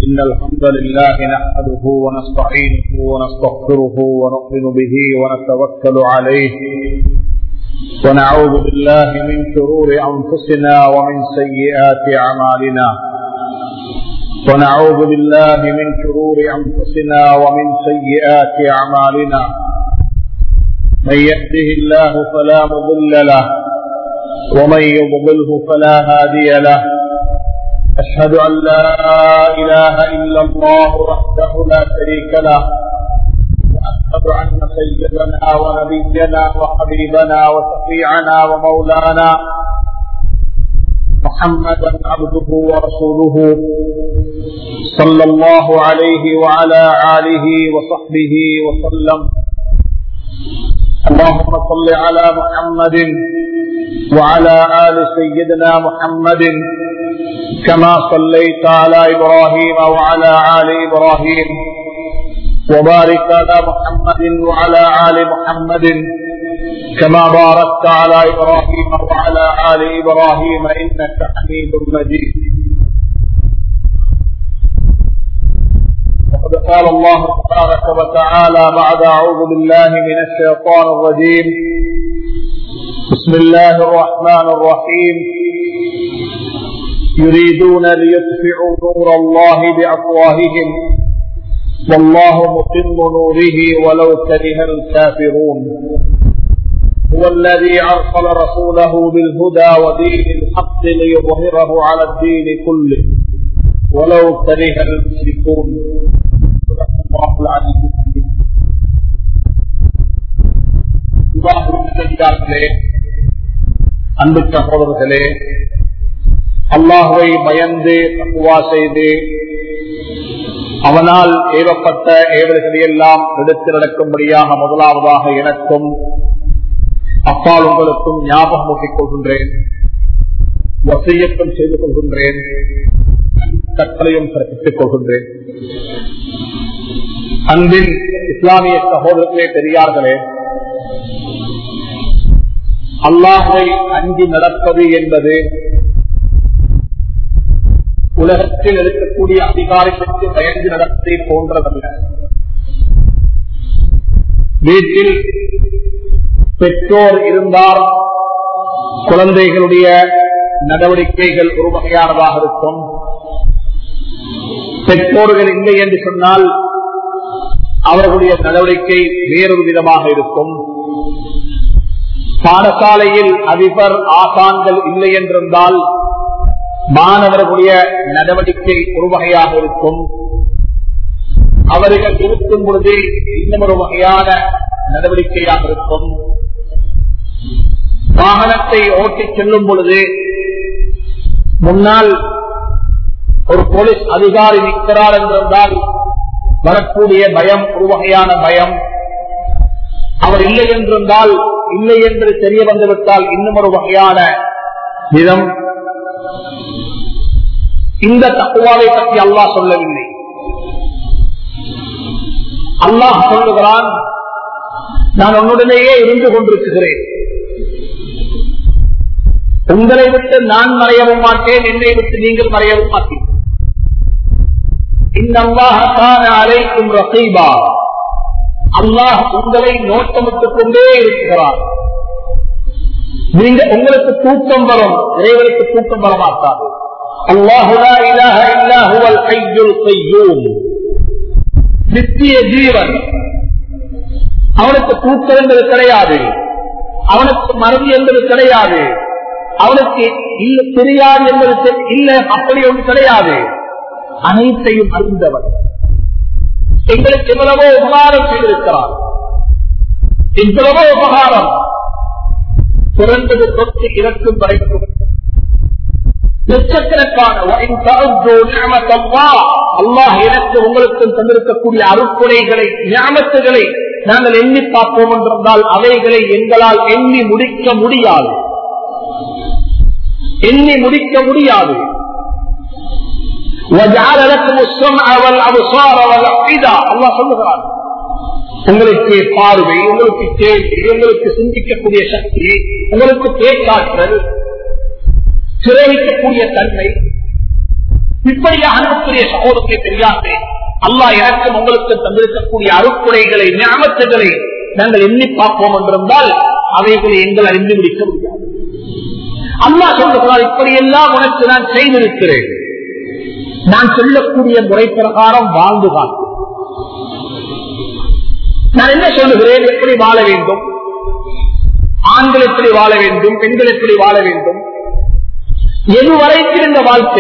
إن الحمد لله نحمده ونستعينه ونستغفره ونؤمن به ونتوكل عليه ونعوذ بالله من شرور أنفسنا ومن سيئات أعمالنا ونعوذ بالله من شرور أنفسنا ومن سيئات أعمالنا من يهده الله فلا مضل له ومن يضلله فلا هادي له أشهد أن لا إله إلا الله وحده لا شريك له وأشهد أن سيدنا ونبينا وحبيبنا وشفيعنا ومولانا محمدا عبده ورسوله صلى الله عليه وعلى آله وصحبه وسلم اللهم صل على محمد وعلى آل سيدنا محمد كما صليت على إبراهيم وعلى آل إبراهيم وبارك على محمد وعلى آل محمد كما باركت على إبراهيم وعلى آل إبراهيم إنك حميد مجيد وقد قال الله تبارك وتعالى بعد أعوذ بالله من الشيطان الرجيم بسم الله الرحمن الرحيم يريدون ليطفئوا نور الله بأفواههم والله متم نوره ولو كره الكافرون هو الذي أرسل رسوله بالهدى ودين الحق ليظهره على الدين كله ولو كره المشركون الله العزيز அன்பு சகோதரர்களே அல்லாஹுவை பயந்து தக்குவா செய்து அவனால் ஏவப்பட்ட ஏவல்களை எல்லாம் எடுத்து நடக்கும்படியாக முதலாவதாக எனக்கும் அப்பால் உங்களுக்கும் ஞாபகம் ஊட்டிக் கொள்கின்றேன் வசியக்கம் செய்து கொள்கின்றேன் கட்டளையும் பிறப்பித்துக் கொள்கின்றேன் அன்பின் இஸ்லாமிய சகோதரர்களே பெரியார்களே அல்லாஹை அஞ்சி நடப்பது என்பது உலகத்தில் இருக்கக்கூடிய அதிகாரத்திற்கு பயந்து நடத்தை போன்றதல்ல வீட்டில் பெற்றோர் இருந்தால் குழந்தைகளுடைய நடவடிக்கைகள் ஒரு வகையானதாக இருக்கும் பெற்றோர்கள் இல்லை என்று சொன்னால் அவர்களுடைய நடவடிக்கை வேறொரு விதமாக இருக்கும் பாடசாலையில் அதிபர் ஆசான்கள் இல்லை என்றிருந்தால் மாணவர்களுடைய நடவடிக்கை ஒரு வகையாக இருக்கும் அவர்கள் இருக்கும் பொழுது இன்னும் ஒரு வகையான நடவடிக்கையாக இருக்கும் வாகனத்தை ஓட்டிச் செல்லும் பொழுது முன்னால் ஒரு போலீஸ் அதிகாரி நிற்கிறார் என்றிருந்தால் வரக்கூடிய பயம் ஒரு வகையான பயம் அவர் இல்லை என்றிருந்தால் இல்லை என்று தெரிய வந்துவிட்டால் இன்னும் ஒரு வகையான விதம் இந்த தக்குவாவை பற்றி அல்லாஹ் சொல்லவில்லை அல்லாஹ் சொல்லுகிறான் நான் உன்னுடனேயே இருந்து கொண்டிருக்கிறேன் உங்களை விட்டு நான் மறையவும் மாட்டேன் என்னை விட்டு நீங்கள் மறையவும் மாட்டேன் இந்த அல்லாஹான அழைக்கும் ரசீபா அல்லாஹ் உங்களை நோட்டமிட்டுக் கொண்டே இருக்கிறார் நீங்க உங்களுக்கு தூக்கம் வரும் இறைவனுக்கு தூக்கம் வர மாட்டாது நித்திய ஜீவன் அவனுக்கு தூக்கம் என்பது கிடையாது அவனுக்கு மறதி என்பது கிடையாது அவனுக்கு இல்ல தெரியாது என்பது இல்ல அப்படி ஒன்று கிடையாது அனைத்தையும் அறிந்தவன் எங்களுக்கு எவ்வளவோ உபகாரம் செய்திருக்கிறார் எவ்வளவோ உபகாரம் பிறந்தது தொட்டு இறக்கும் வரைக்கும் லட்சக்கணக்கான அல்லாஹ் எனக்கு உங்களுக்கும் தந்திருக்கக்கூடிய அருக்குறைகளை ஞாபகத்துகளை நாங்கள் எண்ணி பார்ப்போம் என்றிருந்தால் அவைகளை எங்களால் எண்ணி முடிக்க முடியாது எண்ணி முடிக்க முடியாது சொல்லுகிறார் உங்களுக்கு பார்வை உங்களுக்கு கேள்வி உங்களுக்கு சிந்திக்கக்கூடிய சக்தி உங்களுக்கு பேச்சாற்றல் சிறைவிக்கக்கூடிய தன்மை இப்படியாக அன்புக்குரிய சகோதரத்தை தெரியாது அல்லாஹ் எனக்கும் உங்களுக்கு தந்திருக்கக்கூடிய அருக்குறைகளை ஞாபகத்துகளை நாங்கள் எண்ணி பார்ப்போம் என்றிருந்தால் அவைகளை எங்கள் அறிந்து முடிக்க முடியாது அல்லாஹ் சொல்லுகிறார் இப்படியெல்லாம் உனக்கு நான் செய்திருக்கிறேன் நான் சொல்லக்கூடிய முறை பிரகாரம் வாழ்ந்து காட்டு நான் என்ன சொல்லுகிறேன் எப்படி வாழ வேண்டும் ஆண்கள் எப்படி வாழ வேண்டும் பெண்கள் எப்படி வாழ வேண்டும் எது வரைக்கும் இந்த வாழ்க்கை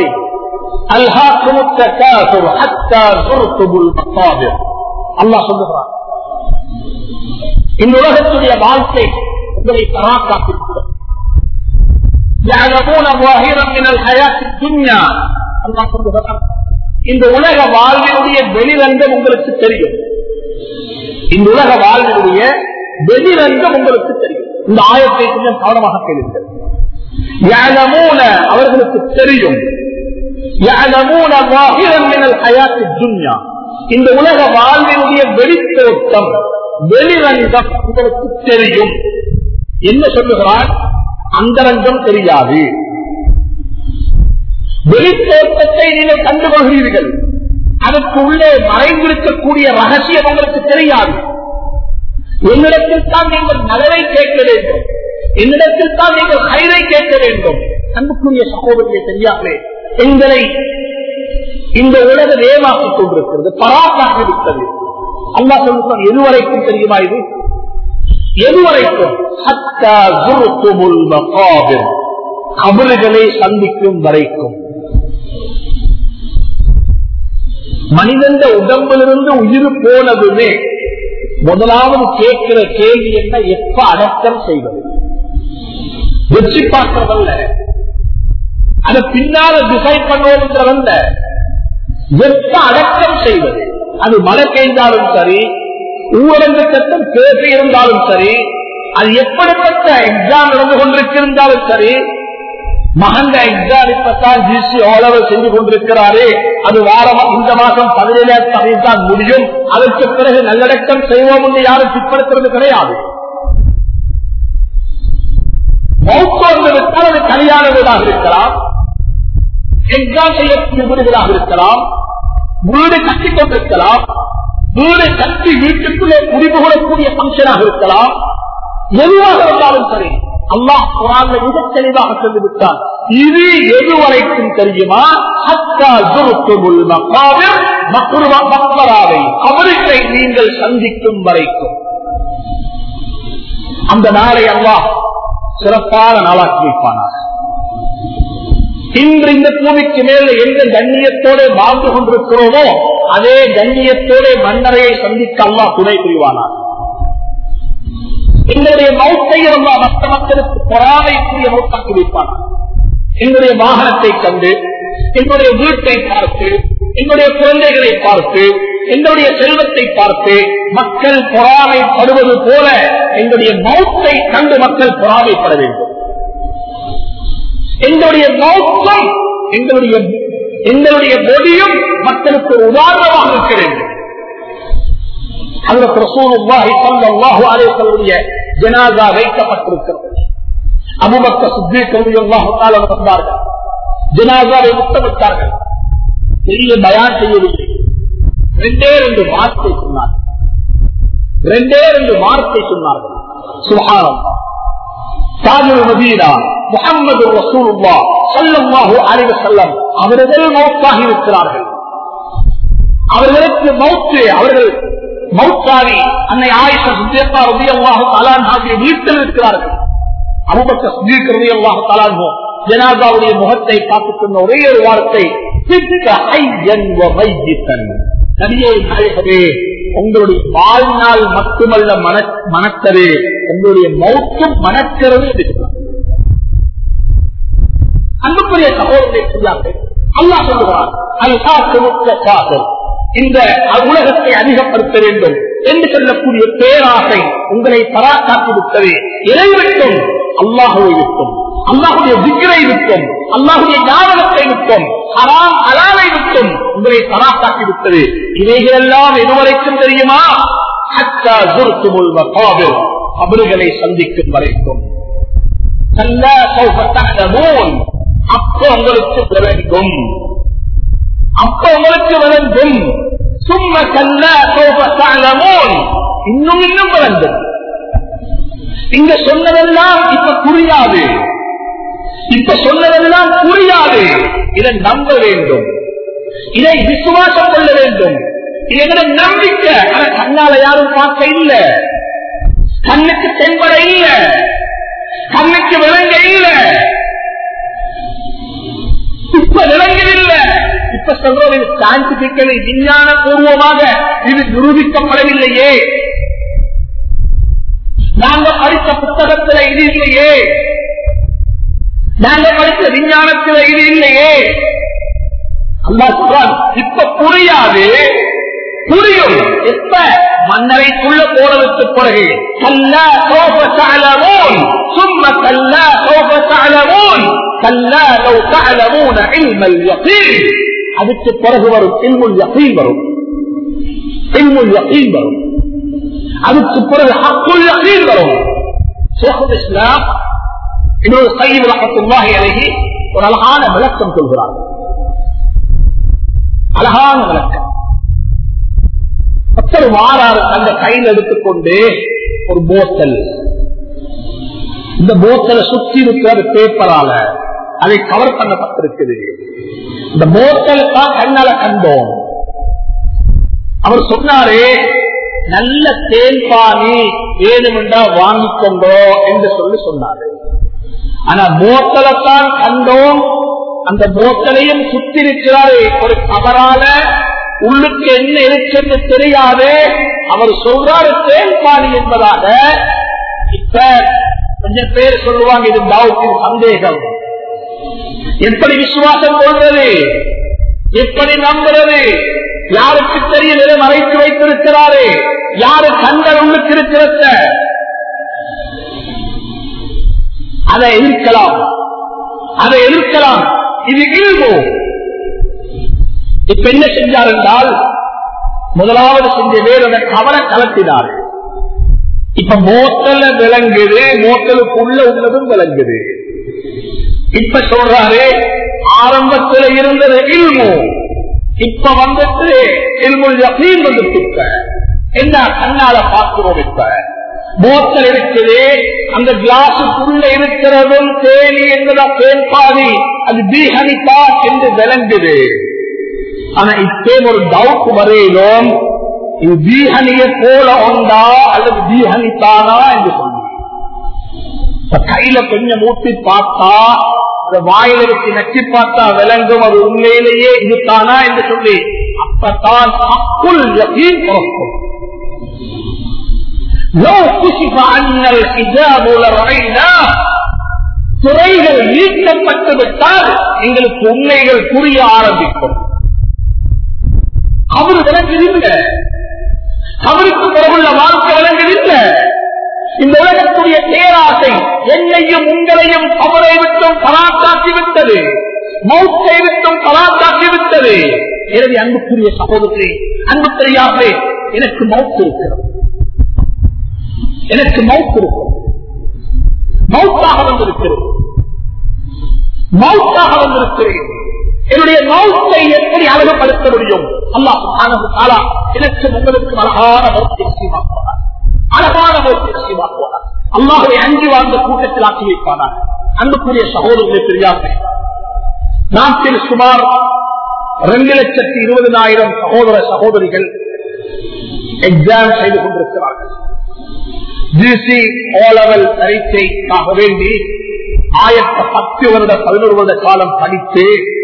அல்லாஹ் சொல்லுகிறான் இந்த உலகத்துடைய வாழ்க்கை உங்களை தராக்காத்திருக்கிறது இந்த உலக வாழ்வினுடைய வெளிரங்கம் உங்களுக்கு தெரியும் இந்த உலக வாழ்வினுடைய வெளிரங்கம் உங்களுக்கு தெரியும் இந்த ஆயத்தை கொஞ்சம் கவனமாக கேளுங்கள் அவர்களுக்கு தெரியும் இந்த உலக வாழ்வினுடைய வெளித்தோட்டம் வெளிரங்கம் உங்களுக்கு தெரியும் என்ன சொல்லுகிறார் அந்தரங்கம் தெரியாது வெளித்தோட்டத்தை நீங்கள் கண்டுகொள்கிறீர்கள் அதற்கு உள்ளே மறைந்திருக்கக்கூடிய ரகசியம் உங்களுக்கு தெரியாது என்னிடத்தில் தான் நீங்கள் நலவை கேட்க வேண்டும் என்னிடத்தில் தான் நீங்கள் கயிறை கேட்க வேண்டும் அன்புக்குரிய சகோதரியை தெரியாமலே எங்களை இந்த உலக வேமாக்கிக் கொண்டிருக்கிறது பராக்காக இருக்கிறது அல்லா சொல்லுங்கள் எதுவரைக்கும் தெரியுமா இது எதுவரைக்கும் கபறுகளை சந்திக்கும் வரைக்கும் மனிதந்த உடம்பிலிருந்து உயிர் போனதுமே முதலாவது கேட்கிற கேள்வி என்ன எப்ப அடக்கம் செய்வது வெற்றி பார்க்கிறதல்ல அதை பின்னால டிசைட் பண்ணுவதுன்றதல்ல எப்ப அடக்கம் செய்வது அது மழை பெய்தாலும் சரி ஊரடங்கு சட்டம் பேசி இருந்தாலும் சரி அது எப்படிப்பட்ட எக்ஸாம் நடந்து கொண்டிருக்கிருந்தாலும் சரி மகந்த எக்ஸாம் இப்பத்தான் ஜிசி ஓலவர் செஞ்சு கொண்டிருக்கிறாரே அது வாரம் இந்த மாசம் பதினேழாம் தேதி தான் முடியும் அதற்கு பிறகு நல்லடக்கம் செய்வோம் என்று யாரும் பிற்படுத்துறது கிடையாது மௌத்தோர்ந்திருந்தால் அது கல்யாண வீடாக இருக்கலாம் எக்ஸாம் செய்யக்கூடிய வீடுகளாக இருக்கலாம் வீடு கட்டிக் கொண்டிருக்கலாம் வீடு கட்டி வீட்டுக்குள்ளே குடிபுகழக்கூடிய பங்கனாக இருக்கலாம் எதுவாக இருந்தாலும் சரி அல்லாஹ் குரான்ல மிக தெளிவாக சொல்லிவிட்டார் இது எதுவரைக்கும் தெரியுமா மக்களாவை அவர்களை நீங்கள் சந்திக்கும் வரைக்கும் அந்த நாளை அல்லாஹ் சிறப்பான நாளாக்கி வைப்பானார் இன்று இந்த பூமிக்கு மேல எந்த கண்ணியத்தோட வாழ்ந்து கொண்டிருக்கிறோமோ அதே கண்ணியத்தோட மன்னரையை சந்திக்க அல்லா துணை புரிவானார் எங்களுடைய மௌத்தையை அல்லா மற்ற மக்களுக்கு பொறாமைக்குரிய மௌத்தாக்கி வைப்பானார் எங்களுடைய வாகனத்தை கண்டு எங்களுடைய வீட்டை பார்த்து எங்களுடைய குழந்தைகளை பார்த்து எங்களுடைய செல்வத்தை பார்த்து மக்கள் பொறாமைப்படுவது போல எங்களுடைய மௌத்தை கண்டு மக்கள் பொறாமைப்பட வேண்டும் எங்களுடைய நோக்கம் எங்களுடைய எங்களுடைய மொழியும் மக்களுக்கு உதாரணமாக இருக்க வேண்டும் ஜனாதா வைக்கப்பட்டிருக்கிறது அபுபக்க சுத்தி கல்வியாக வந்தார்கள் ஜனாதாவை முத்தமிட்டார்கள் பெரிய பயான் செய்யவில்லை ரெண்டே ரெண்டு வார்த்தை சொன்னார்கள் ரெண்டே ரெண்டு வார்த்தை சொன்னார்கள் சுகாரம் தாஜுல் மதீனா முகமது ரசூலுல்லா சல்லல்லாஹு அலைஹி வஸல்லம் அவர்கள் மௌத்தாகி இருக்கிறார்கள் அவர்களுக்கு மௌத்து அவர்கள் மௌத்தாகி அன்னை ஆயிஷா சித்தியப்பா ரலியல்லாஹு தஆலா ஆகிய வீட்டில் இருக்கிறார்கள் அபூபக்கர் சித்திக் ரலியல்லாஹு தஆலா ஜனாதாவுடைய முகத்தை பார்த்து சொன்ன ஒரே ஒரு வார்த்தை சித்த ஹையன் வ மையித்தன் நபியே நாயகமே உங்களுடைய வாழ்நாள் மட்டுமல்ல மணக்கது உங்களுடைய மௌத்தும் மணக்கிறது அன்புக்குரிய சகோதரத்தை சொல்லார்கள் அல்லா சொல்லுவார் அது இந்த உலகத்தை அதிகப்படுத்த வேண்டும் என்று சொல்லக்கூடிய பேராசை உங்களை பராக்காக்கி விட்டது எதை விட்டும் அல்லாஹுவை விட்டும் அல்லாஹுடைய விக்கிரை விட்டும் அல்லாஹுடைய ஞாபகத்தை விட்டும் ஹராம் அலாவை விட்டும் உங்களை பராக்காக்கி விட்டது இவைகளெல்லாம் எதுவரைக்கும் தெரியுமா அவர்களை சந்திக்கும் வரைக்கும் அப்போ உங்களுக்கு விளங்கும் அப்ப உங்களுக்கு விளங்கும் சும்ம கல்ல சோபசாலமோன் இன்னும் இன்னும் விளங்கும் இங்க சொன்னதெல்லாம் இப்ப புரியாது இப்ப சொன்னதெல்லாம் புரியாது இதை நம்ப வேண்டும் இதை விசுவாசம் கொள்ள வேண்டும் இது எங்கட நம்பிக்கை ஆனா கண்ணால யாரும் பார்க்க இல்ல கண்ணுக்கு தென்பட இல்ல கண்ணுக்கு விளங்க இல்ல இப்ப விளங்கவில்ல இப்ப சொல்றோம் இது சயின்டிபிக்கலி விஞ்ஞான பூர்வமாக இது நிரூபிக்கப்படவில்லையே நாங்க படித்த புத்தகத்துல இது இல்லையே நாங்க படித்த விஞ்ஞானத்துல இது இல்லையே அல்லா சொல்றான் இப்ப புரியாது புரியும் எப்ப மன்னரைக்குள்ள போனதுக்கு பிறகு கல்லா சோப சாலமோன் சும்ம கல்லா சோப சாலமோன் கல்லா லவ் சாலமோன இல்மல் யகீன் அதுக்கு பிறகு வரும் இல்முல் யகீன் வரும் இல்முல் யகீன் வரும் அதுக்கு பிறகு ஹக்குல் யகீன் வரும் ஷேகுல் இஸ்லாம் இன்னொரு சையீத் ரஹத்துல்லாஹி அலைஹி ஒரு அழகான விளக்கம் சொல்கிறார் அழகான விளக்கம் ஒருத்தர் மாறாறு அந்த கையில் எடுத்துக்கொண்டு ஒரு போத்தல் இந்த போத்தலை சுற்றி இருக்கிற பேப்பரால அதை கவர் பண்ணப்பட்டிருக்குது இந்த போத்தல் தான் கண்ணால கண்டோம் அவர் சொன்னாரு நல்ல தேன்பானி வேணுமென்றா வாங்கிக்கொண்டோ என்று சொல்லி சொன்னாரு ஆனா போத்தலைத்தான் கண்டோம் அந்த போத்தலையும் சுத்தி இருக்கிறாரு ஒரு கவரால உள்ளுக்கு என்ன இருக்குன்னு தெரியாது அவர் சொல்றாரு தேன்பாணி என்பதாக இப்ப கொஞ்சம் பேர் சொல்லுவாங்க இது டவுட்டின் சந்தேகம் எப்படி விசுவாசம் கொள்வது எப்படி நம்புறது யாருக்கு தெரியும் எதை மறைத்து வைத்திருக்கிறாரு யாரு கண்கள் உள்ளுக்கு இருக்கிறத அதை எதிர்க்கலாம் அதை எதிர்க்கலாம் இது இல்மோ இப்ப என்ன செஞ்சார் என்றால் முதலாவது செஞ்ச வேறொரு கவலை கலத்தினார் இப்ப மோத்தல விளங்குது மோத்தலுக்குள்ள உள்ளதும் விளங்குது இப்ப சொல்றாரு ஆரம்பத்தில் இருந்தது இல்மோ இப்ப வந்துட்டு இல்முல் யகீன் வந்துட்டு இப்ப என்ன கண்ணால பார்க்கிறோம் இப்ப போத்தல் இருக்குது அந்த கிளாஸுக்குள்ள இருக்கிறதும் தேனி என்பதா தேன்பாதி அது பீஹனிப்பா என்று விளங்குது ஆனா இப்பே ஒரு டவுட் வரையிலும் இது பீஹனிய போல உண்டா அல்லது பீஹனித்தானா என்று சொல்லி இப்ப கையில கொஞ்சம் ஊட்டி பார்த்தா இந்த வாயில வச்சு நச்சு பார்த்தா விளங்கும் அது உண்மையிலேயே இதுதானா என்று சொல்லி அப்பத்தான் அக்குள் யகீன் பிறக்கும் لو كشف عنا الحجاب لرأيناه துறைகள் நீக்கப்பட்டு விட்டால் எங்களுக்கு உண்மைகள் புரிய ஆரம்பிக்கும் அவர் விளங்குதில்லை அவருக்கு பிறகுள்ள வாழ்க்கை விளங்குதில்லை இந்த உலகத்துடைய பேராசை என்னையும் உங்களையும் அவரை விட்டும் பராக்காக்கி விட்டது மௌத்தை விட்டும் பராக்காக்கி விட்டது எனவே அன்புக்குரிய சகோதரே அன்பு தெரியாமலே எனக்கு மௌத்து இருக்கிறது எனக்கு மவுத் இருக்கும் மவுத்தாக வந்திருக்கிறது மவுத்தாக வந்திருக்கிறேன் என்னுடைய மவுத்தை எப்படி அழகுபடுத்த முடியும் அல்லாஹ் எனக்கு உங்களுக்கு அழகான மௌத்தை நிச்சயமாக்குவார் அழகான மௌத்தை நிச்சயமாக்குவார் அல்லாஹை அஞ்சு வாழ்ந்த கூட்டத்தில் ஆக்கி வைப்பானார் அன்புக்குரிய சகோதரர்களை தெரியாது நாட்டில் சுமார் ரெண்டு லட்சத்தி இருபதனாயிரம் சகோதர சகோதரிகள் எக்ஸாம் செய்து கொண்டிருக்கிறார்கள் ஜிசி ஓலவல் பரீட்சைக்காக வேண்டி ஆயிரத்தி பத்து வருட பதினோரு வருட காலம் படித்து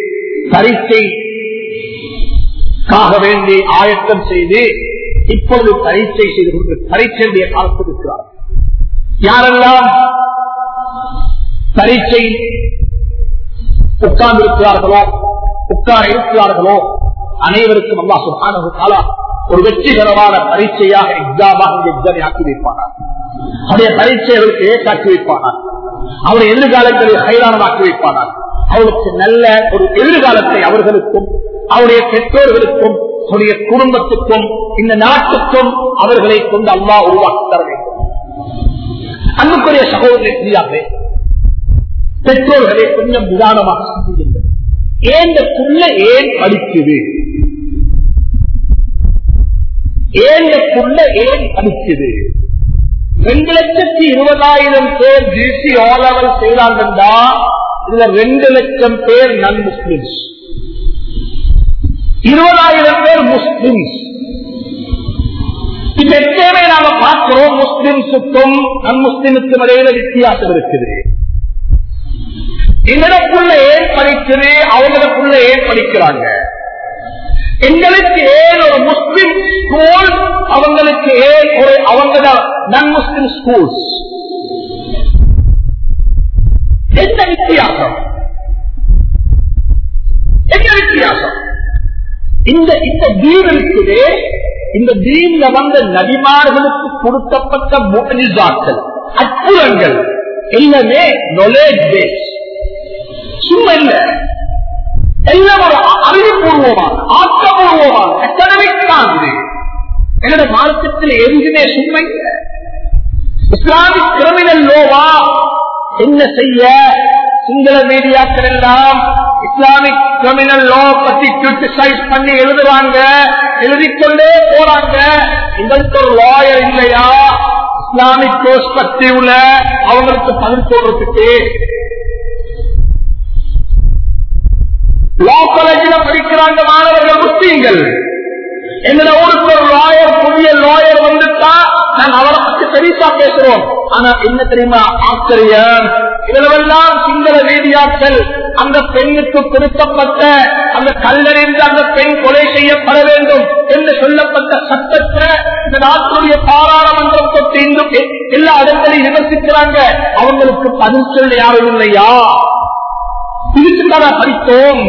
பரீட்சைக்காக வேண்டி ஆயத்தம் செய்து இப்பொழுது பரீட்சை செய்து கொண்டு பரீட்சையுடைய காலத்தில் இருக்கிறார் யாரெல்லாம் பரீட்சை உட்கார்ந்து இருக்கிறார்களோ உட்கார இருக்கிறார்களோ அனைவருக்கும் அல்லா சுகான காலா ஒரு வெற்றிகரமான பரீட்சையாக எக்ஸாமாக இந்த எக்ஸாமை ஆக்கி வைப்பானார் அவருடைய பரீட்சைகளுக்கு காட்டி வைப்பானார் அவருடைய எதிர்காலங்களில் ஹைரானமாக்கி வைப்பானார் அவருக்கு நல்ல ஒரு எதிர்காலத்தை அவர்களுக்கும் அவருடைய பெற்றோர்களுக்கும் அவருடைய குடும்பத்துக்கும் இந்த நாட்டுக்கும் அவர்களை கொண்டு அல்லா உருவாக்கி தர வேண்டும் அன்புக்குரிய சகோதரரை தெரியாமல் பெற்றோர்களை கொஞ்சம் நிதானமாக சிந்திக்கின்றனர் ஏன் புள்ள ஏன் படிக்குது ஏன் புள்ள ஏன் படிக்குது ரெண்டு லட்சத்தி இருபதாயிரம் பேர் ஜிசி ஓலவல் செய்தாங்கன்னா இதுல ரெண்டு லட்சம் பேர் நன் முஸ்லிம்ஸ் இருபதாயிரம் பேர் முஸ்லிம்ஸ் இப்ப எப்பயுமே நாம பார்க்கிறோம் முஸ்லிம்ஸுக்கும் நன் முஸ்லிமுக்கும் இடையில வித்தியாசம் இருக்குது எங்களுக்குள்ள ஏன் படிக்குது அவங்களுக்குள்ள ஏன் படிக்கிறாங்க எங்களுக்கு ஏன் ஒரு முஸ்லிம் ஸ்கூல் அவங்களுக்கு ஏன் ஒரு அவங்கள நன் முஸ்லிம் ஸ்கூல்ஸ் என்ன வித்தியாசம் என்ன வித்தியாசம் இந்த இந்த தீன் இருக்குது இந்த தீன்ல வந்த நபிமார்களுக்கு கொடுக்கப்பட்ட முகனிசாக்கள் அற்புதங்கள் எல்லாமே நாலேஜ் பேஸ் சும்மா இல்ல எல்லாம் ஒரு அறிவுபூர்வமான ஆக்கப்பூர்வமான அகடமிக் தான் இது என்னோட மார்க்கத்தில் எதுவுமே சும்மா இல்ல இஸ்லாமிக் கிரிமினல் லோவா என்ன செய்ய சிங்கள மீடியாக்கள் எல்லாம் இஸ்லாமிக் கிரிமினல் லோ பத்தி கிரிட்டிசைஸ் பண்ணி எழுதுறாங்க எழுதிக்கொண்டே போறாங்க எங்களுக்கு ஒரு லாயர் இல்லையா இஸ்லாமிக் கோர்ஸ் பத்தி உள்ள அவங்களுக்கு பதில் சொல்றதுக்கு லா காலேஜில் படிக்கிறாங்க மாணவர்கள் முஸ்லீம்கள் எங்களை ஊருக்கு ஒரு லாயர் புதிய லாயர் வந்துட்டா நான் அவரை பற்றி பெருசா பேசுறோம் ஆனா என்ன தெரியுமா ஆச்சரியம் இதுவெல்லாம் சிங்கள மீடியாக்கள் அந்த பெண்ணுக்கு கொடுக்கப்பட்ட அந்த கல்லறிந்து அந்த பெண் கொலை செய்யப்பட வேண்டும் என்று சொல்லப்பட்ட சட்டத்தை இந்த நாட்டுடைய பாராளுமன்றம் தொட்டு இன்னும் எல்லா இடங்களையும் விமர்சிக்கிறாங்க அவங்களுக்கு பதில் சொல்ல யாரும் இல்லையா இதுக்குதான் படித்தோம்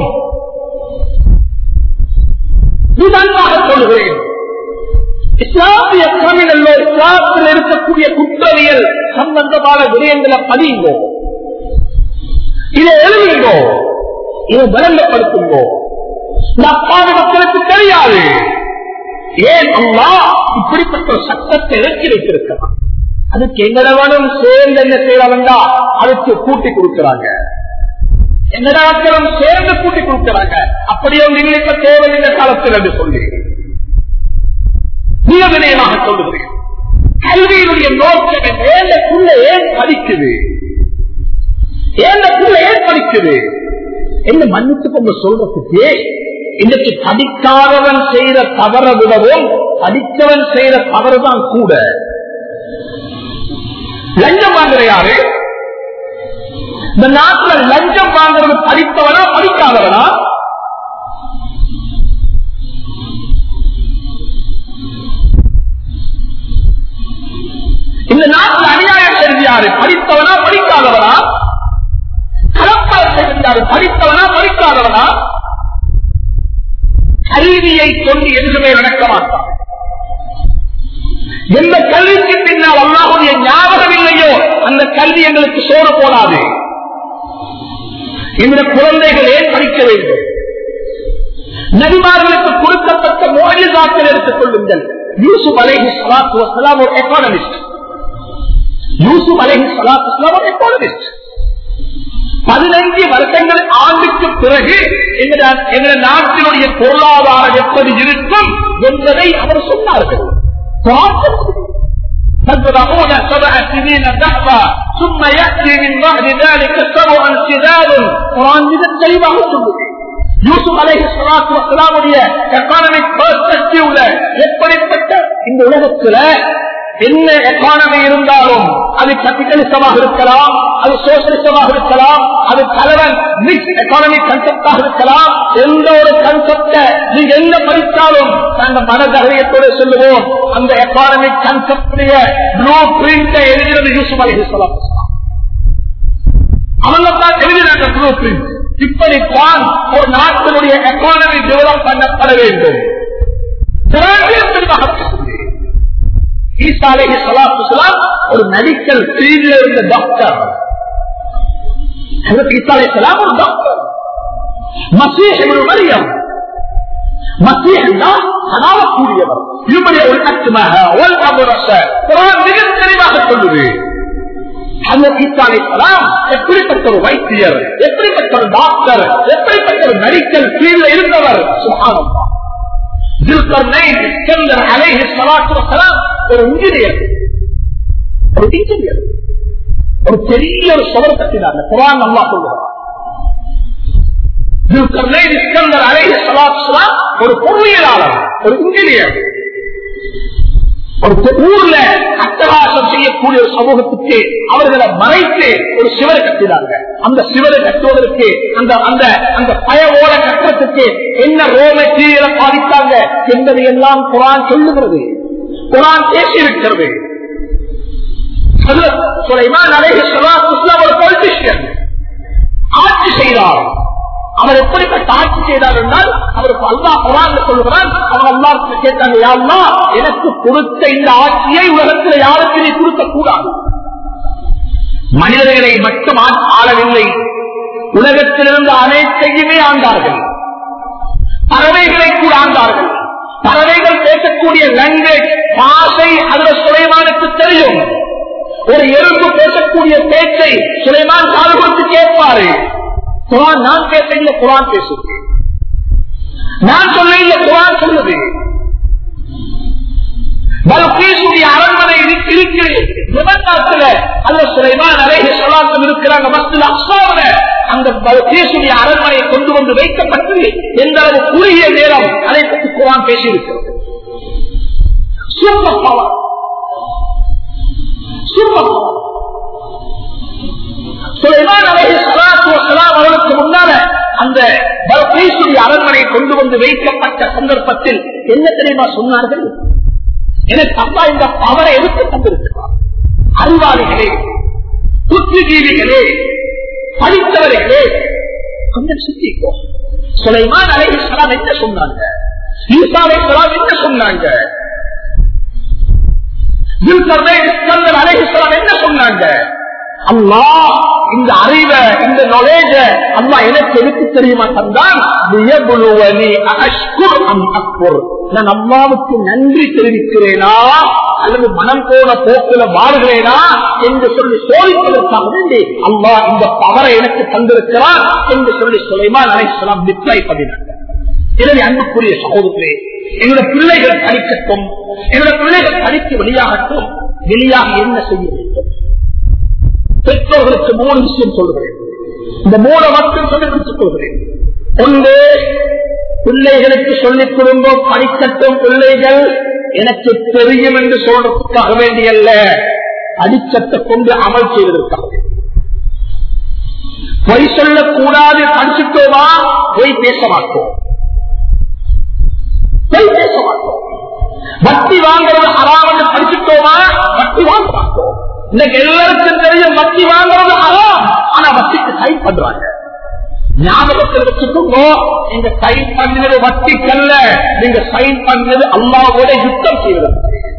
நிதானமாக சொல்கிறேன் இஸ்லாமிய கிரமினல்லோ இஸ்லாத்தில் இருக்கக்கூடிய குற்றவியல் சம்பந்தமான விடயங்களை பதியுங்கோ இதை எழுதுங்கோ இதை விளங்கப்படுத்துங்கோ இந்த அப்பாவி மக்களுக்கு தெரியாது ஏன் அம்மா இப்படிப்பட்ட ஒரு சட்டத்தை இறக்கி வைத்திருக்கிறான் அதுக்கு எங்கடவனும் சேர்ந்து என்ன செய்ய வேண்டா அதுக்கு கூட்டி கொடுக்கிறாங்க என்னடாக்களும் சேர்ந்து கூட்டி கொடுக்கிறாங்க அப்படியே உங்களுக்கு தேவையில்லை காலத்தில் என்று சொல்லி மிக வினயமாக சொல்லுகிறேன் கல்வியினுடைய நோக்கம் ஏழக்குள்ள ஏன் படிக்குது ஏழக்குள்ள ஏன் படிக்குது என்ன மன்னித்து கொண்டு சொல்றதுக்கு இன்னைக்கு படிக்காதவன் செய்த தவற விடவும் படித்தவன் செய்த தவறுதான் கூட லஞ்சம் வாங்குற யாரு இந்த நாட்டில் லஞ்சம் வாங்குறது படித்தவனா படிக்காதவனா இந்த நாட்டில் அநியாயம் செஞ்சாரு படித்தவனா படிக்காதவனா கலப்பால் செஞ்சாரு படித்தவனா படிக்காதவனா கல்வியை கொண்டு என்றுமே நடக்க மாட்டான் எந்த கல்விக்கு பின்னால் அல்லாஹுடைய ஞாபகம் இல்லையோ அந்த கல்வி எங்களுக்கு சோறு போடாது இந்த குழந்தைகள் ஏன் படிக்க வேண்டும் நபிமார்களுக்கு கொடுக்கப்பட்ட மோழிதாக்கள் எடுத்துக் கொள்ளுங்கள் யூசுப் அலேஹி சலாத்து வசலாம் ஒரு எக்கானமிஸ்ட் யூசுப் அலேஹி சலாத்து வசலாம் ஒரு எக்கானமிஸ்ட் பதினைஞ்சு வருஷங்கள் ஆண்டுக்கு பிறகு எங்கள் நாட்டினுடைய பொருளாதாரம் எப்படி இருக்கும் என்பதை அவர் சொன்னார்கள் تزرعون سبع سنين دحبا ثم يأتي من بعد ذلك سبع شداد قرآن جدا தெளிவாக சொல்லுது யூசுப் அலைஹி ஸலாத்து வஸலாமுடைய எகானமிக் பெர்ஸ்பெக்டிவ்ல எப்படிப்பட்ட இந்த உலகத்துல என்ன எக்கானமி இருந்தாலும் அது கேபிட்டலிசமாக இருக்கலாம் அது சோசியலிசமாக இருக்கலாம் அது கலவன் மிக்ஸ் எக்கானமிக் கன்செப்டாக இருக்கலாம் எந்த ஒரு கன்செப்ட நீங்க என்ன படித்தாலும் நாங்கள் மனதகரியத்தோடு சொல்லுவோம் அந்த எக்கானமிக் கன்செப்டுடைய ப்ளூ பிரிண்ட் எழுதினது யூசுப் அலி அவங்க தான் எழுதினாங்க ப்ளூ பிரிண்ட் இப்படித்தான் ஒரு நாட்டினுடைய எக்கானமி டெவலப் பண்ணப்பட வேண்டும் ஈசா அலஹி சலாத்து சலாம் ஒரு மெடிக்கல் ஃபீல்ட்ல இருந்த டாக்டர் ஈசா அலி சலாம் ஒரு டாக்டர் மசீஹ் மரியம் மசீஹ் அனாவக்கூடியவர் இவருடைய ஒரு அச்சுமாக ஒரு அபுரச குரான் மிக தெளிவாக சொல்லுது அந்த ஈசாலைக்கலாம் எப்படிப்பட்ட ஒரு வைத்தியர் எப்படிப்பட்ட ஒரு டாக்டர் எப்படிப்பட்ட ஒரு மெடிக்கல் ஃபீல்ட்ல இருந்தவர் சுகானம்மா ஒரு இன்ஜினியர் ஒரு இன்ஜினியர் ஒரு பெரிய ஒரு சுவர் கட்டினாங்க குரான் நல்லா சொல்லுவார் ஒரு பொருளியலாளர் ஒரு இன்ஜினியர் ஒரு ஊர்ல அட்டகாசம் செய்யக்கூடிய ஒரு சமூகத்துக்கு அவர்களை மறைத்து ஒரு சிவரை கட்டினாங்க அந்த சிவரை கட்டுவதற்கு அந்த அந்த அந்த பயவோட கட்டுறதுக்கு என்ன ரோம கீழே பாதித்தாங்க என்பதை எல்லாம் குரான் சொல்லுகிறது குரான் பேசியிருக்கிறது சுலைமான் அலேஹி ஒரு பொலிட்டிஷியன் ஆட்சி செய்தார் அவர் எப்படிப்பட்ட ஆட்சி செய்தார் என்றால் அவருக்கு அல்லா குரான் சொல்லுகிறான் அவர் அல்லாருக்கு கேட்டாங்க யாருன்னா எனக்கு கொடுத்த இந்த ஆட்சியை உலகத்தில் யாருக்கு நீ கொடுக்க கூடாது மனிதர்களை மட்டும் ஆளவில்லை உலகத்திலிருந்து அனைத்தையுமே ஆண்டார்கள் பறவைகளை கூட ஆண்டார்கள் பறவைகள் பேசக்கூடிய லாங்குவேஜ் பாஷை அதுல சுலைமானுக்கு தெரியும் ஒரு எறும்பு பேசக்கூடிய பேச்சை சுலைமான் காது கொடுத்து கேட்பாரு குரான் நான் பேசல குரான் பேசுது நான் சொல்ல இல்ல குரான் சொல்லுது பல்கீசுடைய அரண்மனை இருக்கிறது அல்ல சுலைமான் அலேஹி சொல்லாத்தம் இருக்கிறாங்க மஸ்தில் அப்சாவில அந்த பல்கீசுடைய அரண்மனையை கொண்டு வந்து வைக்கப்பட்டு எந்த அளவு குறுகிய நேரம் அதை பற்றி குரான் பேசியிருக்கிறது super power super power Sulaiman அலேஹி சலாத்து வசலாம் அவர்களுக்கு முன்னால அந்த பல்கீசுடைய அரண்மனையை கொண்டு வந்து வைக்கப்பட்ட சந்தர்ப்பத்தில் என்ன தெரியுமா சொன்னார்கள் எனக்கு அப்பா இந்த பவரை எடுத்து தந்திருக்கிறார் அறிவாளிகளே புத்திஜீவிகளே படித்தவர்களே கொஞ்சம் சிந்திக்கோ சுலைமான் அலேஹி சலாம் என்ன சொன்னாங்க ஈசாவை சலாம் என்ன சொன்னாங்க அலேஹிஸ்லாம் என்ன சொன்னாங்க அல்லா இந்த அறிவை இந்த நாலேஜ அல்லா எனக்கு எதுக்கு தெரியுமா தந்தான் நான் அம்மாவுக்கு நன்றி தெரிவிக்கிறேனா அல்லது மனம் போன போக்குல வாழ்கிறேனா என்று சொல்லி சோதிப்பதற்காக வேண்டி அம்மா இந்த பவரை எனக்கு தந்திருக்கிறார் என்று சொல்லி சுலைமான் அலைசலாம் டிப்ளை பண்ணினாங்க எனவே அன்புக்குரிய சகோதரே எங்களுடைய பிள்ளைகள் படிக்கட்டும் எங்களுடைய பிள்ளைகள் படித்து வெளியாகட்டும் வெளியாக என்ன செய்ய வேண்டும் பெற்றோர்களுக்கு மூணு விஷயம் சொல்கிறேன் இந்த மூணு மட்டும் சொல்லி முடித்துக் கொள்கிறேன் ஒன்று பிள்ளைகளுக்கு சொல்லிக் குடும்பம் படிக்கட்டும் பிள்ளைகள் எனக்கு தெரியும் என்று சொல்றதுக்காக வேண்டியல்ல அடிச்சத்தை கொண்டு அமல் செய்வதற்காக பொய் சொல்லக்கூடாது படிச்சுட்டோமா பொய் பேச மாட்டோம் பொய் பேச மாட்டோம் வட்டி வாங்குறது ஹராம் படிச்சுட்டோமா வட்டி வாங்க மாட்டோம் இன்னைக்கு எல்லாருக்கும் தெரியும் வட்டி வாங்குறது ஹராம் ஆனா வட்டிக்கு சைன் பண்றாங்க ஞாபகத்தில் வச்சுக்கோங்க நீங்க சைன் பண்ணது வட்டிக்கல்ல நீங்க சைன் பண்ணது அல்லாவோட யுத்தம் செய்வது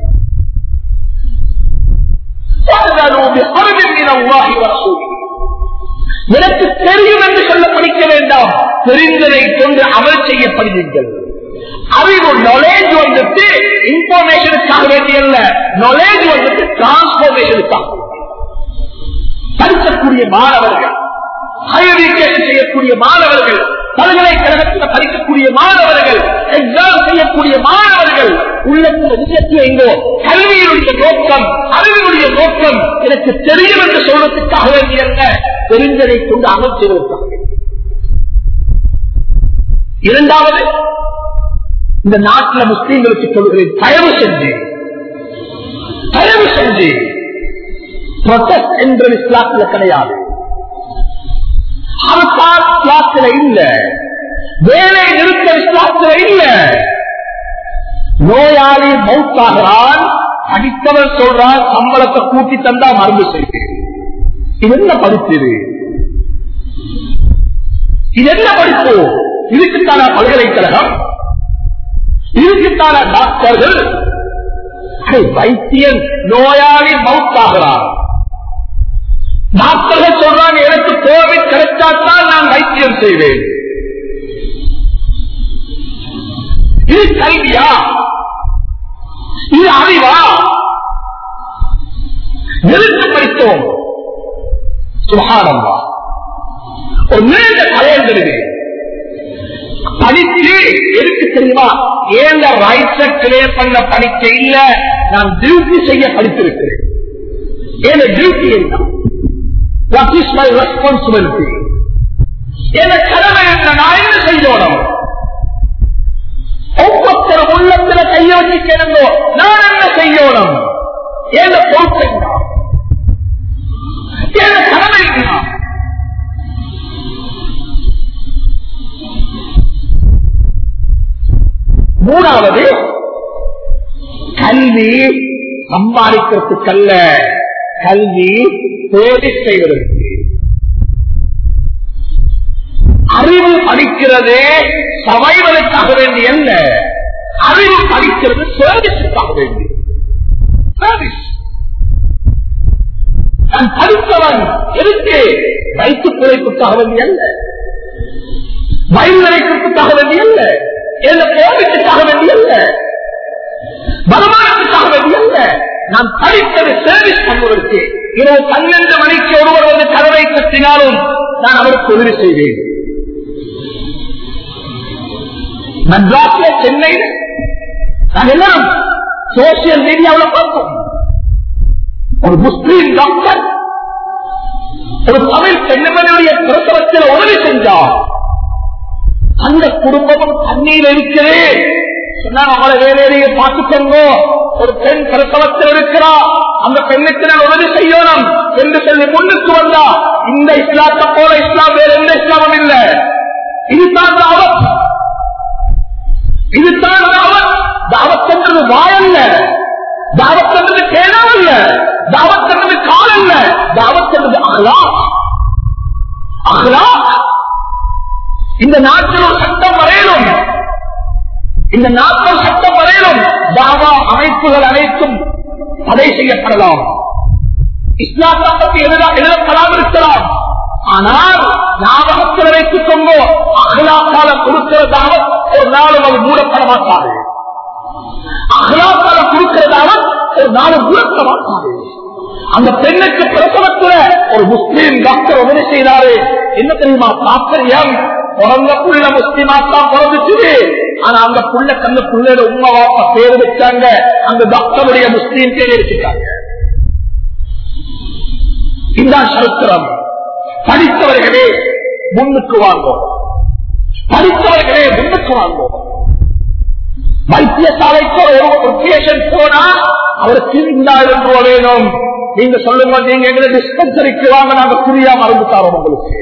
எனக்கு தெரியும் என்று சொல்ல படிக்க வேண்டாம் தெரிந்ததை கொண்டு அமல் செய்யப்படுவீர்கள் அறிவு நாலேஜ் வந்துட்டு இன்ஃபர்மேஷனுக்காக வேண்டியல்ல நாலேஜ் வந்துட்டு டிரான்ஸ்பர்மேஷனுக்காக படிக்கக்கூடிய மாணவர்கள் ஹையர் எஜுகேஷன் செய்யக்கூடிய மாணவர்கள் பல்கலைக்கழகத்தில் படிக்கக்கூடிய மாணவர்கள் எக்ஸாம் செய்யக்கூடிய மாணவர்கள் உள்ளத்தில் விஷயத்தில் எங்கோ கல்வியினுடைய நோக்கம் அறிவினுடைய நோக்கம் எனக்கு தெரியும் என்று சொல்றதுக்காக வேண்டியல்ல தெரிந்ததை கொண்டு அமல் செய்வதற்காக இரண்டாவது இந்த நாட்டில் முஸ்லீம்களுக்கு சொல்கிறேன் தயவு செஞ்சு தயவு செஞ்சு ப்ரொட்டஸ்ட் என்ற இஸ்லாத்தில் கிடையாது அரசால் இஸ்லாத்தில் இல்ல வேலை நிறுத்த இஸ்லாத்தில் இல்ல நோயாளி மௌத்தாகிறான் அடித்தவர் சொல்றான் சம்பளத்தை கூட்டி தந்தா மருந்து செய்கிறேன் இது என்ன படிப்பு இது இது என்ன படிப்பு இதுக்குத்தான பல்கலைக்கழகம் இதுக்குத்தான டாக்டர்கள் வைத்தியன் நோயாளி மவுத்தாகிறார் டாக்டர்கள் சொல்றாங்க எனக்கு கோவிட் கிடைச்சாத்தான் நான் வைத்தியம் செய்வேன் இது கல்வியா இது அறிவா எதிர்த்து படித்தோம் சுகானம்மா ஒரு நீண்ட கலையந்திருக்கு படிச்சு எதுக்கு தெரியுமா ஏந்த ரைட்ஸ கிளியர் பண்ண படிக்க இல்ல நான் டியூட்டி செய்ய படித்திருக்கிறேன் ஏன டியூட்டி என்ன வாட் இஸ் மை ரெஸ்பான்சிபிலிட்டி என கடமை என்ன நான் என்ன செய்யணும் ஒவ்வொருத்தர் உள்ளத்துல கைய வச்சு கேளுங்கோ நான் என்ன செய்யணும் ஏன பொறுப்பு என்ன ஏன கடமை என்ன மூணாவது கல்வி சம்பாதிக்கிறதுக்கல்ல கல்வி தேடி செய்வதற்கு அறிவு படிக்கிறது சமைவதற்காக வேண்டி அல்ல அறிவு படிக்கிறது சர்வீஸுக்காக வேண்டி சர்வீஸ் நான் படித்தவன் எதுக்கு வயிற்று பிழைப்புக்காக வேண்டி அல்ல வயிறு நிலைப்புக்காக வேண்டி அல்ல எந்த கோபித்துக்காக வேண்டி அல்ல வருமானத்துக்காக வேண்டி அல்ல நான் படித்தது சர்வீஸ் பண்ணுவதற்கு இரவு பன்னெண்டு மணிக்கு ஒருவர் வந்து கதவை கட்டினாலும் நான் அவருக்கு உதவி செய்வேன் மெட்ராஸ்ல சென்னையில் நாங்க எல்லாம் சோசியல் மீடியாவில் பார்ப்போம் ஒரு முஸ்லீம் டாக்டர் ஒரு தமிழ் பெண்மணியுடைய பிரசவத்தில் உதவி செஞ்சார் அந்த குடும்பமும் தண்ணீர் இருக்குது சொன்னாங்க அவளை வேலையை பார்த்துக்கோங்க ஒரு பெண் பிரசவத்தில் இருக்கிறா அந்த பெண்ணுக்கு நான் உதவி செய்யணும் என்று சொல்லி முன்னுக்கு வந்தா இந்த இஸ்லாத்தை போல இஸ்லாம் வேற எந்த இஸ்லாமும் இல்லை இதுதான் தாவத் இதுதான் தாவத் தாவத் என்றது வாயல்ல தாவத் என்றது கேடம் அல்ல தாவத் என்றது கால் அல்ல தாவத் என்றது அகலா அகலா இந்த நாட்டில் ஒரு சட்டம் வரையிலும் இந்த நாட்டில் சட்டம் வரையிலும் தாவா அமைப்புகள் அனைத்தும் தடை செய்யப்படலாம் இஸ்லாத்தை பற்றி எழுத எழுதப்படாம இருக்கலாம் ஆனால் ஞாபகத்தில் வைத்துக் கொண்டோ அகலாக்கால கொடுக்கிறதாக ஒரு நாளும் அது மூடப்பட மாட்டாது அகலாக்கால கொடுக்கிறதாக ஒரு நாளும் மூடப்பட மாட்டாது அந்த பெண்ணுக்கு பிரசவத்துல ஒரு முஸ்லீம் டாக்டர் உதவி செய்தாரு என்ன தெரியுமா தாற்பயம் பிறந்த புள்ள முஸ்லீமா தான் பிறந்துச்சு ஆனா அந்த புள்ள கண்ணு புள்ளையோட உண்மை வாப்பா பேர் வச்சாங்க அந்த டாக்டருடைய முஸ்லீம் பேர் வச்சுட்டாங்க இதுதான் சரித்திரம் படித்தவர்களே முன்னுக்கு வாங்கும் படித்தவர்களே முன்னுக்கு வாங்கும் வைத்தியசாலைக்கு ஒரு பேஷண்ட் போனா அவருக்கு இந்த ரூபா வேணும் நீங்க சொல்லுங்க நீங்க எங்களை டிஸ்பென்சரிக்கு வாங்க நாங்க ஃப்ரீயா மருந்து தரோம் உங்களுக்கு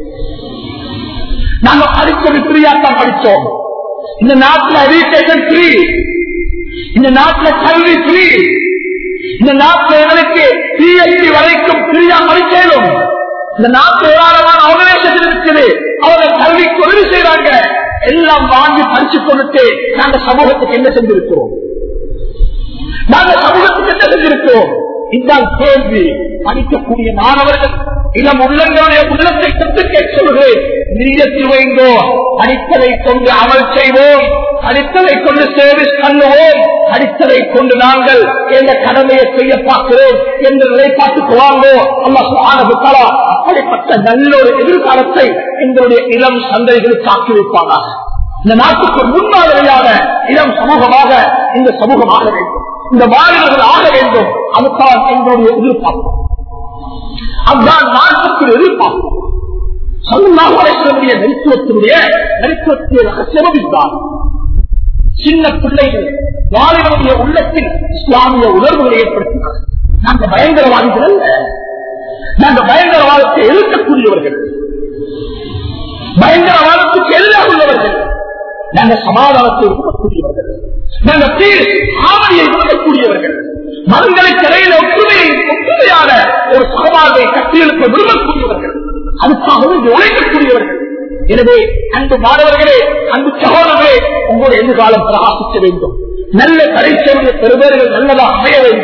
நாங்க படிச்சது ஃப்ரீயா தான் படிச்சோம் இந்த நாட்டில் எஜுகேஷன் ஃப்ரீ இந்த நாட்டில் கல்வி ஃப்ரீ இந்த நாட்டில் எங்களுக்கு பிஎஸ்சி வரைக்கும் ஃப்ரீயா படிக்கணும் இந்த நாட்டில் ஏராளமான ஆர்கனைசேஷன் இருக்குது அவங்க கல்விக்கு உதவி செய்யறாங்க எல்லாம் வாங்கி படிச்சு கொண்டுட்டு நாங்க சமூகத்துக்கு என்ன செஞ்சிருக்கிறோம் நாங்க சமூகத்துக்கு என்ன செஞ்சிருக்கிறோம் இதுதான் கேள்வி படிக்கக்கூடிய மாணவர்கள் இளம் உள்ளங்களுடைய உள்ளத்தை கற்று கேட்க சொல்கிறேன் நீயத்தில் வைங்கோ படித்ததை கொண்டு அமல் செய்வோம் படித்ததை கொண்டு சர்வீஸ் பண்ணுவோம் படித்ததை கொண்டு நாங்கள் எந்த கடமையை செய்ய பார்க்கிறோம் என்று நிலைப்பாட்டுக்கு வாங்கோ அல்லா அப்படிப்பட்ட நல்ல ஒரு எதிர்காலத்தை எங்களுடைய இளம் சந்தைகளுக்கு ஆக்கி வைப்பாங்க இந்த நாட்டுக்கு முன்மாதிரியான இளம் சமூகமாக இந்த சமூகம் ஆக வேண்டும் இந்த மாணவர்கள் ஆக வேண்டும் அதுதான் எங்களுடைய எதிர்பார்ப்பு அதுதான் நாட்டுக்கு எதிர்பார்ப்பு சமுதாய நெருத்துவத்தினுடைய நெருத்துவத்திய ரகசியம் இதுதான் சின்ன பிள்ளைகள் வாலிபனுடைய உள்ளத்தில் இஸ்லாமிய உணர்வுகளை ஏற்படுத்தினார் நாங்க பயங்கரவாதிகள் அல்ல நாங்க பயங்கரவாதத்தை எதிர்க்கக்கூடியவர்கள் பயங்கரவாதத்துக்கு எல்லாம் உள்ளவர்கள் நாங்க சமாதானத்தை விரும்பக்கூடியவர்கள் நாங்க பீஸ் ஆவணியை விரும்பக்கூடியவர்கள் மதங்களுக்கு இடையில ஒற்றுமையை ஒற்றுமையான ஒரு சமவாதை கட்டியெழுப்ப விரும்பக்கூடியவர்கள் அதுக்காகவே உழைக்கக்கூடியவர்கள் எனவே அன்பு மாணவர்களே அன்பு சகோதரர்களே உங்களுடைய எதிர்காலம் பிரகாசிக்க வேண்டும் நல்ல கடைசியுடைய பெருமைகள் நல்லதாக அமைய வேண்டும்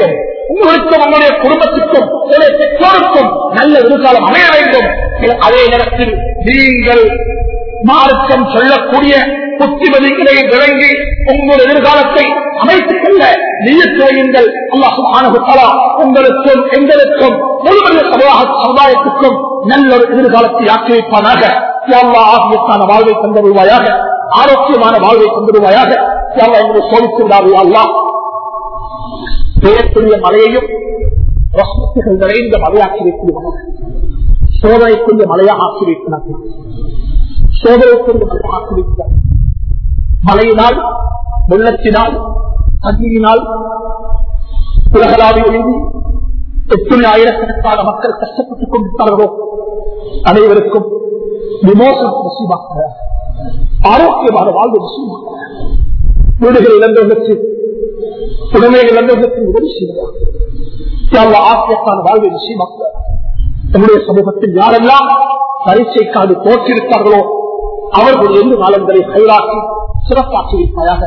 உங்களுக்கும் உங்களுடைய குடும்பத்துக்கும் உங்களுடைய பெற்றோருக்கும் நல்ல எதிர்காலம் அமைய வேண்டும் அதே நேரத்தில் நீங்கள் மார்க்கம் சொல்லக்கூடிய புத்திமதிகளை விளங்கி உங்கள் எதிர்காலத்தை அமைத்துக் கொள்ள நீயத்துவயுங்கள் அல்லாஹால உங்களுக்கும் எங்களுக்கும் முழுவதும் சமூக சமுதாயத்துக்கும் நல்ல ஒரு எதிர்காலத்தை ஆக்கி வைப்பானாக ஆகியத்தான வாழ்வை தந்துருவாயாக ஆரோக்கியமான வாழ்வை தந்துருவாயாக எங்களை சோதித்துள்ளார்கள் அல்லா பெயர்க்குரிய மலையையும் ரசத்துகள் நிறைந்த மலையாக்கி வைக்கிறார்கள் சோதனைக்குரிய மலையாக ஆக்கி வைக்கிறார்கள் சோதனைக்குரிய மலையாக ஆக்கி வைக்கிறார் மழையினால் வெள்ளத்தினால் தண்ணீரினால் உலகளாவிய எழுதி எத்தனை ஆயிரக்கணக்கான மக்கள் கஷ்டப்பட்டுக் கொண்டிருக்கிறார்களோ அனைவருக்கும் விமோசனம் நசீமாக்கிறார் ஆரோக்கியமான வாழ்வு நசீமாக்கிறார் வீடுகள் இழந்தவர்களுக்கு உடமைகள் இழந்தவர்களுக்கு உதவி செய்கிறார் ஆசியத்தான வாழ்வை நிச்சயமாக்கிறார் நம்முடைய சமூகத்தில் யாரெல்லாம் பரீட்சைக்காக தோற்றிருக்கார்களோ அவர்கள் எந்த காலங்களை கைராக்கி சிறப்பாக்கி வைப்பாயாக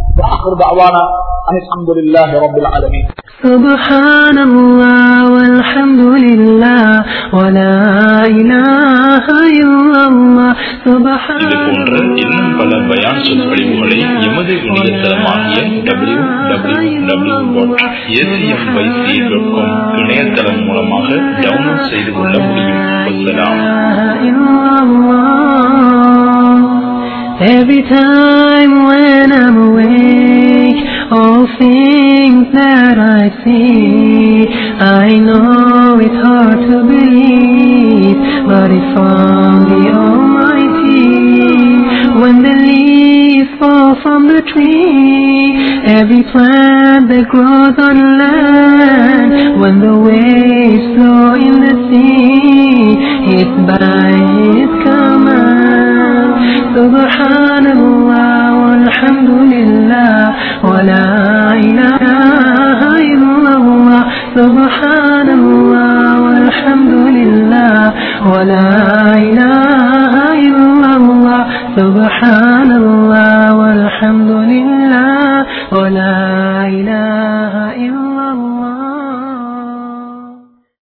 الحمد لله رب العالمين سبحان الله والحمد لله ولا إله إلا الله سبحان இது போன்ற இன்னும் பல பயான் சொற்பொழிவுகளை எமது இணையதளமாகிய W W W dot ACMYC dot com இணையதளம் மூலமாக டவுன்லோட் செய்து கொள்ள முடியும் வசலாம் Every time when I'm awake, all things that I see, I know it's hard to believe, but it's from the Almighty. When the leaves fall from the tree, every plant that grows on land, when the waves flow in the sea, it's by His command. سبحان الله والحمد لله ولا إله إلا الله سبحان الله والحمد لله ولا إله إلا الله سبحان الله والحمد لله ولا إله إلا